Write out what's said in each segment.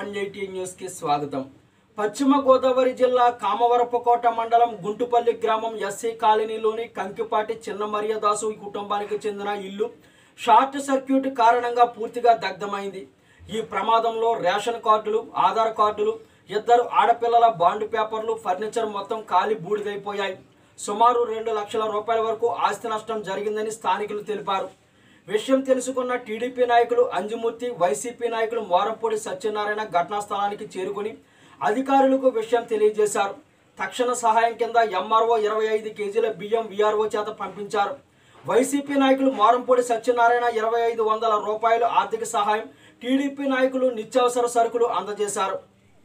one eighty news కి స్వాగతం పశ్చిమ గోదావరి జిల్లా కామవరపుకోట మండలం గుంటుపల్లి గ్రామం ఎస్సీ కాలనీలోని కంకిపాటి చిన్న మరియదాసు కుటుంబానికి చెందిన ఇల్లు షార్ట్ సర్క్యూట్ కారణంగా పూర్తిగా దగ్ధమైంది ఈ ప్రమాదంలో రేషన్ కార్డులు ఆధార్ కార్డులు ఇద్దరు ఆడపిల్లల బాండ్ పేపర్లు ఫర్నిచర్ మొత్తం కాలి బూడిదైపోయాయి సుమారు రెండు లక్షల రూపాయల వరకు ఆస్తి నష్టం జరిగిందని స్థానికులు తెలిపారు విషయం తెలుసుకున్న టీడీపీ నాయకులు అంజుమూర్తి వైసీపీ నాయకులు మోరంపూడి సత్యనారాయణ ఘటనా స్థలానికి చేరుకుని అధికారులకు విషయం తెలియజేశారు తక్షణ సహాయం కింద ఎంఆర్ఓ ఇరవై ఐదు కేజీల బియ్యం విఆర్ఓ చేత పంపించారు వైసీపీ నాయకులు మోరంపూడి సత్యనారాయణ ఇరవై ఐదు వందల రూపాయలు ఆర్థిక సహాయం టీడీపీ నాయకులు నిత్యావసర సరుకులు అందజేశారు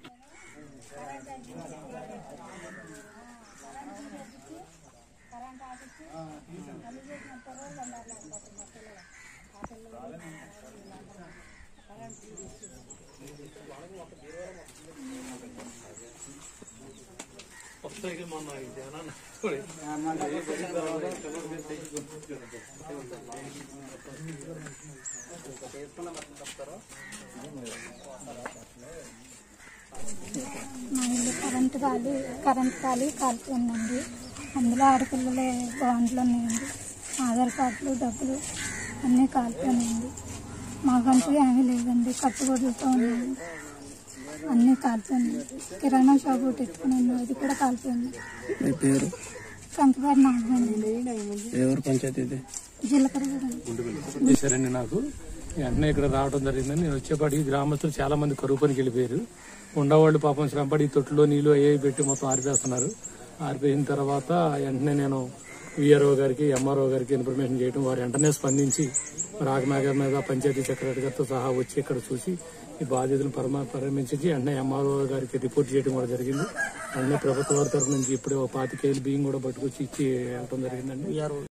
మా ఇల్లు కరెంటు కాలి కరెంటు కాలి కాలిపోయిందండి అందులో ఆడపిల్లల బాండ్లు ఉన్నాయండి ఆధార్ కార్డులు డబ్బులు అన్నీ కాలిపోయినాయండి మాకంటూ ఏమీ లేదండి కట్టుబడులతో ఉన్నాయండి అన్నీ కాలిపోయినాయి కిరాణా షాప్ ఒకటి ఎత్తుకున్నాను అది కూడా కాలిపోయింది మీ పేరు కంకిపాటి నాగమణి ఎవరు పంచాయతీ ఇది జీలకర్ర కూడా చేశారండి నాకు వెంటనే ఇక్కడ రావడం జరిగిందని నేను వచ్చేపాటికి గ్రామస్తులు చాలా మంది కరువు పనికి వెళ్ళిపోయారు ఉండవాళ్ళు పాపం శ్రమపడి తొట్టులో నీళ్ళు అయ్యి పెట్టి మొత్తం ఆరిపేస్తున్నారు ఆరిపోయిన తర్వాత వెంటనే నేను విఆర్ఓ గారికి ఎంఆర్ఓ గారికి ఇన్ఫర్మేషన్ చేయడం వారు వెంటనే స్పందించి రాగనగర్ మీద పంచాయతీ సెక్రటరీ గారితో సహా వచ్చి ఇక్కడ చూసి ఈ బాధ్యతను పరమ పరామర్శించి వెంటనే ఎంఆర్ఓ గారికి రిపోర్ట్ చేయడం కూడా జరిగింది వెంటనే ప్రభుత్వ వారి తరఫు నుంచి ఇప్పుడే ఒక పాతికేలు బియ్యం కూడా పట్టుకొచ్చి ఇచ్చి వెళ్ళడం జరిగిందండి